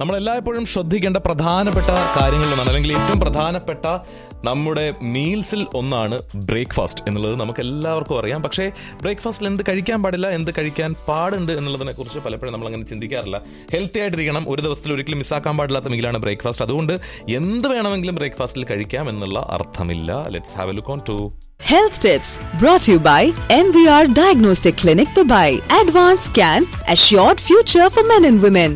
നമ്മൾ എല്ലായ്പ്പോഴും ശ്രദ്ധിക്കേണ്ട പ്രധാനപ്പെട്ട കാര്യങ്ങളിലൊന്നാണ് അല്ലെങ്കിൽ ഏറ്റവും പ്രധാനപ്പെട്ട നമ്മുടെ മീൽസിൽ ഒന്നാണ് ബ്രേക്ക്ഫാസ്റ്റ് എന്നുള്ളത് നമുക്ക് എല്ലാവർക്കും അറിയാം പക്ഷേ ബ്രേക്ക്ഫാസ്റ്റിൽ എന്ത് കഴിക്കാൻ പാടില്ല എന്ത് കഴിക്കാൻ പാടുണ്ട് എന്നുള്ളതിനെ കുറിച്ച് പലപ്പോഴും നമ്മൾ അങ്ങനെ ചിന്തിക്കാറില്ല ഹെൽത്തി ആയിട്ടിരിക്കണം ഒരു ദിവസത്തിൽ ഒരിക്കലും മിസ്സാക്കാൻ പാടില്ലാത്ത മീലാണ് ബ്രേക്ക്ഫാസ്റ്റ് അതുകൊണ്ട് എന്ത് വേണമെങ്കിലും ബ്രേക്ക്ഫാസ്റ്റിൽ കഴിക്കാം എന്നുള്ള അർത്ഥമില്ല let's have a look on to Health tips brought to you by MVR Diagnostic Clinic Dubai. Advanced Scan, assured future for men and women.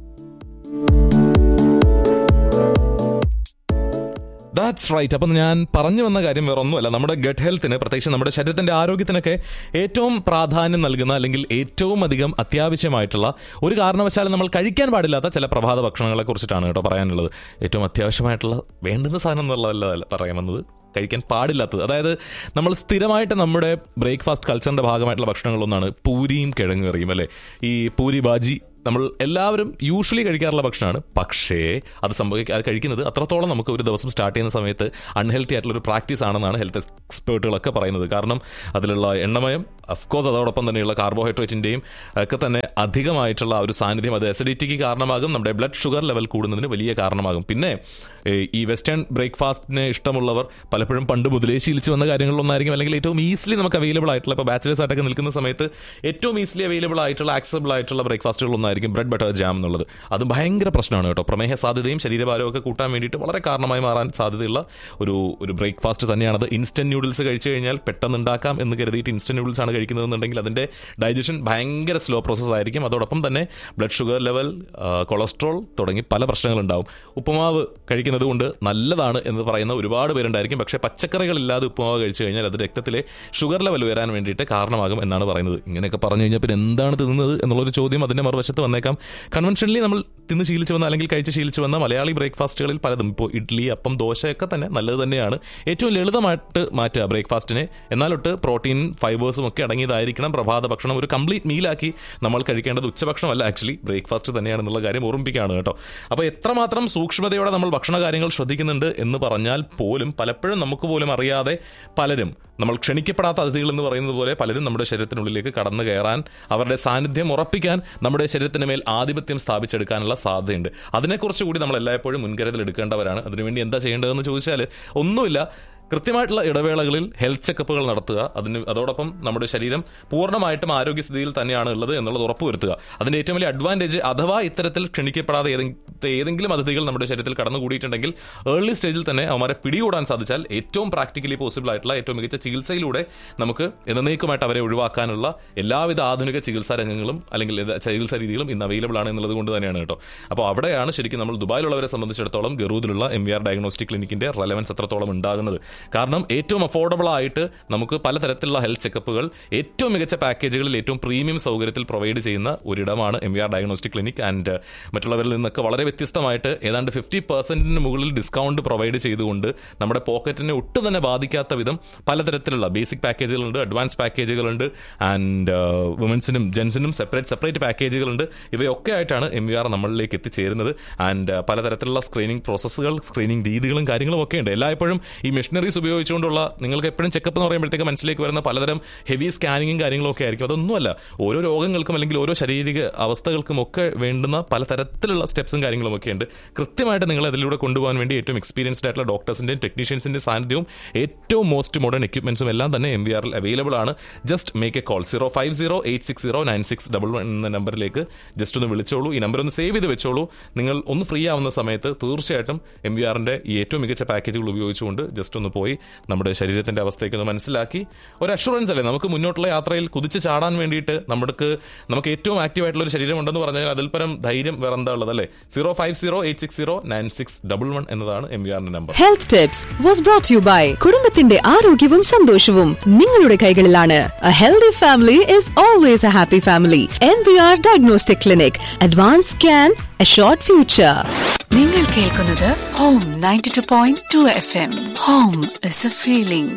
That's right അപ്പം ഞാൻ പറഞ്ഞു വന്ന കാര്യം വേറെ ഒന്നുമല്ല നമ്മുടെ ഗട്ട് ഹെൽത്തിന് പ്രത്യേകിച്ച് നമ്മുടെ ശരീരത്തിന്റെ ആരോഗ്യത്തിനൊക്കെ ഏറ്റവും പ്രാധാന്യം നൽകുന്ന അല്ലെങ്കിൽ ഏറ്റവും അധികം അത്യാവശ്യമായിട്ടുള്ള ഒരു കാരണവശാലും നമ്മൾ കഴിക്കാൻ പാടില്ലാത്ത ചില പ്രഭാത ഭക്ഷണങ്ങളെ കുറിച്ചിട്ടാണ് കേട്ടോ പറയാനുള്ളത് ഏറ്റവും അത്യാവശ്യമായിട്ടുള്ള വേണ്ടുന്ന സാധനം എന്നുള്ളതല്ല പറയാൻ വന്നത് കഴിക്കാൻ പാടില്ലാത്തത് അതായത് നമ്മൾ സ്ഥിരമായിട്ട് നമ്മുടെ ബ്രേക്ക്ഫാസ്റ്റ് കൾച്ചറിന്റെ ഭാഗമായിട്ടുള്ള ഭക്ഷണങ്ങളൊന്നാണ് പൂരിയും കിഴങ്ങ് കറിയും അല്ലേ ഈ പൂരി ബാജി നമ്മൾ എല്ലാവരും യൂഷ്വലി കഴിക്കാറുള്ള ഭക്ഷണമാണ് പക്ഷേ അത് സംഭവിക്കുക അത് കഴിക്കുന്നത് അത്രത്തോളം നമുക്ക് ഒരു ദിവസം സ്റ്റാർട്ട് ചെയ്യുന്ന സമയത്ത് അൺഹെൽത്തി ആയിട്ടുള്ള ഒരു പ്രാക്ടീസ് ആണെന്നാണ് ഹെൽത്ത് എക്സ്പേർട്ടുകളൊക്കെ പറയുന്നത് കാരണം അതിലുള്ള എണ്ണമയം അഫ്കോഴ്സ് അതോടൊപ്പം തന്നെയുള്ള കാർബോഹൈഡ്രേറ്റിൻ്റെയും ഒക്കെ തന്നെ അധികമായിട്ടുള്ള ആ ഒരു സാന്നിധ്യം അത് അസിഡിറ്റിക്ക് കാരണമാകും നമ്മുടെ ബ്ലഡ് ഷുഗർ ലെവൽ കൂടുന്നതിന് വലിയ കാരണമാകും പിന്നെ ഏഹ്, ഈ വെസ്റ്റേൺ ബ്രേക്ക്ഫാസ്റ്റിന് ഇഷ്ടമുള്ളവർ പലപ്പോഴും പണ്ട് മുതലേ ശീലിച്ച് വന്ന കാര്യങ്ങളിലൊന്നായിരിക്കും അല്ലെങ്കിൽ ഏറ്റവും ഈസിലി നമുക്ക് അവൈലബിൾ ആയിട്ടുള്ള ഇപ്പോൾ ബാച്ചിലേഴ്സ് ആയിട്ടൊക്കെ നിൽക്കുന്ന സമയത്ത് ഏറ്റവും ഈസിലി അവൈലബിൾ ആയിട്ടുള്ള ആക്സസിബിൾ ആയിട്ടുള്ള ബ്രേക്ക്ഫാസ്റ്റുകൾ ഒന്നായിരിക്കും ബ്രെഡ് ബട്ടർ ജാം എന്നുള്ളത് അത് ഭയങ്കര പ്രശ്നമാണ് കേട്ടോ പ്രമേഹ സാധ്യതയും ശരീരഭാരവും ഒക്കെ കൂട്ടാൻ വേണ്ടിയിട്ട് വളരെ കാരണമായി മാറാൻ സാധ്യതയുള്ള ഒരു ഒരു ബ്രേക്ക്ഫാസ്റ്റ് തന്നെയാണത് ഇൻസ്റ്റന്റ് നൂഡിൽസ് കഴിച്ചു കഴിഞ്ഞാൽ പെട്ടെന്ന് ഉണ്ടാക്കാം എന്ന് കരുതിയിട്ട് ഇൻസ്റ്റന്റ് നൂഡിൽസ് ആണ് കഴിക്കുന്നതെന്നുണ്ടെങ്കിൽ അതിന്റെ ഡൈജഷൻ ഭയങ്കര സ്ലോ പ്രോസസ് ആയിരിക്കും അതോടൊപ്പം തന്നെ ബ്ലഡ് ഷുഗർ ലെവൽ കൊളസ്ട്രോൾ തുടങ്ങി പല പ്രശ്നങ്ങളുണ്ടാവും ഉപ്പുമാവ് കഴിക്കുന്നത് കൊണ്ട് നല്ലതാണ് എന്ന് പറയുന്ന ഒരുപാട് പേരുണ്ടായിരിക്കും പക്ഷേ പച്ചക്കറികളില്ലാതെ ഉപ്പുമാവ് കഴിച്ചു കഴിഞ്ഞാൽ അത് രക്തത്തിലെ ഷുഗർ ലെവൽ ഉയരാൻ വേണ്ടിയിട്ട് കാരണമാകും എന്നാണ് പറയുന്നത് ഇങ്ങനെയൊക്കെ പറഞ്ഞു കഴിഞ്ഞാൽ പിന്നെ എന്താണ് തിന്നുന്നത് എന്നുള്ളൊരു ചോദ്യം അതിന്റെ മറുവശത്ത് വന്നേക്കാം കൺവെൻഷനലി നമ്മൾ തിന്ന് ശീലിച്ചു വന്ന അല്ലെങ്കിൽ കഴിച്ച് ശീലിച്ചു വന്ന മലയാളി ബ്രേക്ക്ഫാസ്റ്റുകളിൽ പലതും ഇപ്പോൾ ഇഡ്ഡലി അപ്പം ദോശയൊക്കെ തന്നെ നല്ലത് തന്നെയാണ് ഏറ്റവും ലളിതമായിട്ട് മാറ്റുക ബ്രേക്ക്ഫാസ്റ്റിനെ എന്നാലൊട്ട് പ്രോട്ടീൻ ഫൈബേഴ്സും ഒക്കെ അടങ്ങിയതായിരിക്കണം പ്രഭാത ഭക്ഷണം ഒരു കംപ്ലീറ്റ് മീലാക്കി നമ്മൾ കഴിക്കേണ്ടത് ഉച്ചഭക്ഷണമല്ല ആക്ച്വലി ബ്രേക്ക്ഫാസ്റ്റ് തന്നെയാണെന്നുള്ള കാര്യം ഓർമ്മിപ്പിക്കുകയാണ് കേട്ടോ അപ്പോൾ എത്രമാത്രം സൂക്ഷ്മതയോടെ നമ്മൾ ഭക്ഷണ കാര്യങ്ങൾ ശ്രദ്ധിക്കുന്നുണ്ട് എന്ന് പറഞ്ഞാൽ പോലും പലപ്പോഴും നമുക്ക് പോലും അറിയാതെ പലരും നമ്മൾ ക്ഷണിക്കപ്പെടാത്ത അതിഥികൾ എന്ന് പറയുന്നത് പോലെ പലരും നമ്മുടെ ശരീരത്തിനുള്ളിലേക്ക് കടന്നു കയറാൻ അവരുടെ സാന്നിധ്യം ഉറപ്പിക്കാൻ നമ്മുടെ ശരീരത്തിന് മേൽ ആധിപത്യം സ്ഥാപിച്ചെടുക്കാനുള്ള സാധ്യതയുണ്ട് അതിനെക്കുറിച്ച് കൂടി നമ്മൾ എല്ലായ്പ്പോഴും മുൻകരുതൽ എടുക്കേണ്ടവരാണ് അതിനുവേണ്ടി എന്താ ചെയ്യേണ്ടതെന്ന് ചോദിച്ചാൽ ഒന്നുമില്ല കൃത്യമായിട്ടുള്ള ഇടവേളകളിൽ ഹെൽത്ത് ചെക്കപ്പുകൾ നടത്തുക അതിന് അതോടൊപ്പം നമ്മുടെ ശരീരം പൂർണ്ണമായിട്ടും ആരോഗ്യസ്ഥിതിയിൽ തന്നെയാണ് ഉള്ളത് എന്നുള്ളത് ഉറപ്പുവരുത്തുക അതിന്റെ ഏറ്റവും വലിയ അഡ്വാൻറ്റേജ് അഥവാ ഇത്തരത്തിൽ ക്ഷണിക്കപ്പെടാതെ ഏതെങ്കിലും ഏതെങ്കിലും അതിഥികൾ നമ്മുടെ ശരീരത്തിൽ കടന്നുകൂടിയിട്ടുണ്ടെങ്കിൽ ഏർലി സ്റ്റേജിൽ തന്നെ അവന്മാരെ പിടികൂടാൻ സാധിച്ചാൽ ഏറ്റവും പ്രാക്ടിക്കലി പോസിബിൾ ആയിട്ടുള്ള ഏറ്റവും മികച്ച ചികിത്സയിലൂടെ നമുക്ക് എന്നേക്കുമായിട്ട് അവരെ ഒഴിവാക്കാനുള്ള എല്ലാവിധ ആധുനിക ചികിത്സാ രംഗങ്ങളും അല്ലെങ്കിൽ ഏത് ചികിത്സാ രീതികളും ഇന്ന് അവൈലബിൾ ആണ് എന്നുള്ളത് കൊണ്ട് തന്നെയാണ് കേട്ടോ അപ്പോൾ അവിടെയാണ് ശരിക്കും നമ്മൾ ദുബായിലുള്ളവരെ സംബന്ധിച്ചിടത്തോളം ഗറൂദിലുള്ള എം വി ആർ ഡയഗ്നോസ്റ്റിക് ക്ലിനിക്കിന്റെ റെലവൻസ് എത്രത്തോളം ഉണ്ടാകുന്നത് കാരണം ഏറ്റവും അഫോർഡബിൾ ആയിട്ട് നമുക്ക് പലതരത്തിലുള്ള ഹെൽത്ത് ചെക്കപ്പുകൾ ഏറ്റവും മികച്ച പാക്കേജുകളിൽ ഏറ്റവും പ്രീമിയം സൗകര്യത്തിൽ പ്രൊവൈഡ് ചെയ്യുന്ന ഒരിടമാണ് M V R diagnostic clinic and മറ്റുള്ളവരിൽ നിന്നൊക്കെ വളരെ വ്യത്യസ്തമായിട്ട് ഏതാണ്ട് ഫിഫ്റ്റി പെർസെന്റിന് മുകളിൽ ഡിസ്കൗണ്ട് പ്രൊവൈഡ് ചെയ്തുകൊണ്ട് നമ്മുടെ പോക്കറ്റിനെ ഒട്ടും തന്നെ ബാധിക്കാത്ത വിധം പലതരത്തിലുള്ള ബേസിക് പാക്കേജുകളുണ്ട് അഡ്വാൻസ് പാക്കേജുകളുണ്ട് ആൻഡ് വുമൻസിനും ജെൻസിനും സെപ്പറേറ്റ് സെപ്പറേറ്റ് പാക്കേജുകളുണ്ട് ഇവയൊക്കെ ആയിട്ടാണ് എം വി ആർ നമ്മളിലേക്ക് എത്തിച്ചേരുന്നത് ആൻഡ് പലതരത്തിലുള്ള സ്ക്രീനിങ് പ്രോസസ്സുകൾ സ്ക്രീനിങ് രീതികളും കാര്യങ്ങളും ഒക്കെ ഉണ്ട് എല്ലായ്പ്പോഴും ഈ മെഷീനറീസ് ഉപയോഗിച്ചുകൊണ്ടുള്ള നിങ്ങൾക്ക് എപ്പോഴും ചെക്കപ്പ് എന്ന് പറയുമ്പോഴത്തേക്ക് മനസ്സിലേക്ക് വരുന്ന പലതരം ഹെവി സ്കാനിങ്ങും കാര്യങ്ങളും ഒക്കെ ആയിരിക്കും അതൊന്നുമല്ല ഓരോ രോഗങ്ങൾക്കും അല്ലെങ്കിൽ ഓരോ ശാരീരിക അവസ്ഥകൾക്കും ഒക്കെ വേണ്ടുന്ന പലതരത്തിലുള്ള സ്റ്റെപ്സും കാര്യങ്ങളും ഒക്കെ ഉണ്ട് കൃത്യമായിട്ട് നിങ്ങൾ അതിലൂടെ കൊണ്ടുപോകാൻ വേണ്ടി ഏറ്റവും എക്സ്പീരിയൻസ്ഡ് ആയിട്ടുള്ള ഡോക്ടേഴ്സിന്റെയും ടെക്നീഷ്യൻസിന്റെ സാന്നിധ്യവും ഏറ്റവും മോസ്റ്റ് മോഡേൺ എക്യുപ്മെന്റ്സും എല്ലാം തന്നെ എം വി ആറിൽ അവൈലബിൾ ആണ് just make a call zero five zero eight six zero nine six double one എന്ന നമ്പറിലേക്ക് ജസ്റ്റ് ഒന്ന് വിളിച്ചോളൂ ഈ നമ്പർ ഒന്ന് സേവ് ചെയ്ത് വെച്ചോളൂ നിങ്ങൾ ഒന്ന് ഫ്രീ ആവുന്ന സമയത്ത് തീർച്ചയായിട്ടും എം വി ആറിന്റെ ഈ ഏറ്റവും മികച്ച പാക്കേജുകൾ ഉപയോഗിച്ചുകൊണ്ട് ജസ്റ്റ് ഒന്ന് പോയി നമ്മുടെ ശരീരത്തിന്റെ അവസ്ഥയൊക്കെ ഒന്ന് മനസ്സിലാക്കി ഒരു അഷുറൻസ് അല്ലേ നമുക്ക് മുന്നോട്ടുള്ള യാത്രയിൽ കുതിച്ച് ചാടാൻ വേണ്ടിയിട്ട് നമുക്ക് നമുക്ക് ഏറ്റവും ആക്റ്റീവ് ആയിട്ടുള്ള ഒരു ശരീരം ഉണ്ടെന്ന് പറഞ്ഞാൽ അതിൽ പരം ധൈര്യം വേറെ എന്താ ഉള്ളത് അല്ലേ zero five zero eight six zero nine six double one എന്നതാണ് എം വി ആറിന്റെ number Health tips was brought to you by കുടുംബത്തിന്റെ ആരോഗ്യവും സന്തോഷവും നിങ്ങളുടെ കൈകളിലാണ് A healthy family is always a happy family. MVR Diagnostic Clinic. Advanced Scan, assured future. നിങ്ങൾ കേൾക്കുന്നത് home ninety two point two F M home is a feeling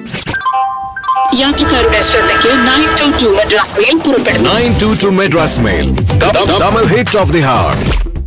യാത്രക്കാരുടെ ശ്രദ്ധയ്ക്ക് nine two two Madras mail പുറപ്പെടുന്നു 922 Madras Mail. The, the double hit of the heart.